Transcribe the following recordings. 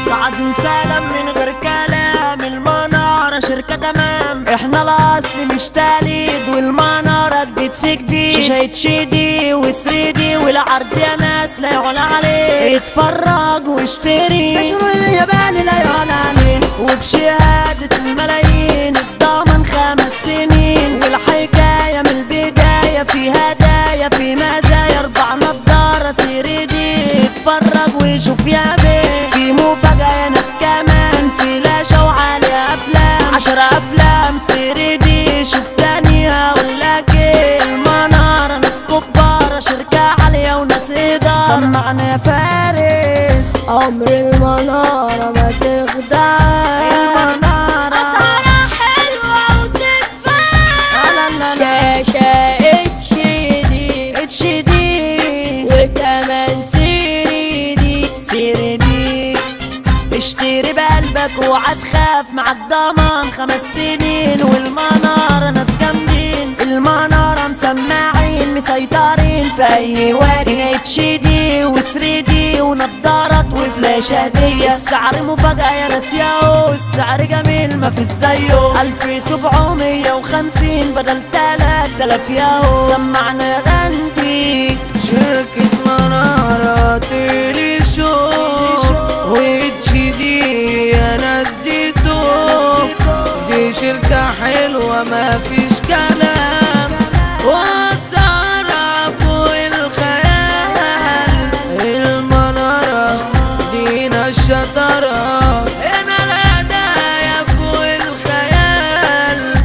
عظيم سلام من غير كلام المنارة شركة تمام احنا الاصل مش تقليد والمنارة جديد في جديد شاشة اتش دي وثري دي والعرض يا ناس لا يعلى عليه اتفرج واشتري مشروع الياباني لا يعلى عليه وبشهادة الملايين الضامن خمس سنين والحكاية من البداية في هدايا في مزايا اربع نضارة سيري دي اتفرج وشوف يا بيه في مفاجأة يا ناس كمان في لاشة وعليها أفلام عشرة أفلام سيري دي شوف تاني هقولك ايه المنارة ناس كبارة شركة عالية وناس إدارة سمعنا يا فارس عمر المنارة ما تخدعك المنارة أسعارها حلوة وتنفع لا لا لا شاشة اتش دي اتش دي وكمان سيري دي سيري دي اشتري بقلبك اوعى تخاف مع الضمان خمس سنين والمنارة ناس جامدين المنارة مسماعين مسيطرين في اي وادي اتش دي وثري دي ونضارات وفلاش هدية السعر مفاجأة يا ناس ياهو السعر جميل ما في زيه الف سبعمية وخمسين بدل تلات تلاف ياهو سمعنا غندي شركة منارة تيلي شو واتش دي يا ناس دي توب دي شركة حلوة ما فيش كلام وأسعارها فوق الخيال المنارة دينا الشطرة هنا الهدايا فوق الخيال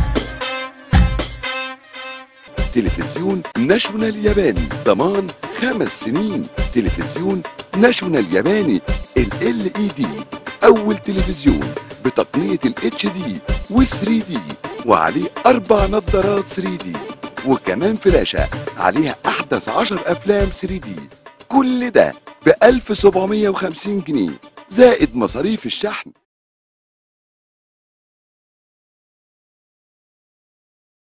تلفزيون ناشونال ياباني ضمان خمس سنين تلفزيون ناشونال ياباني ال ال اي دي اول تلفزيون بتقنية ال اتش دي و 3 دي وعليه اربع نظارات 3 دي وكمان فلاشة عليها احدث 10 افلام 3 دي كل ده ب 1750 جنيه زائد مصاريف الشحن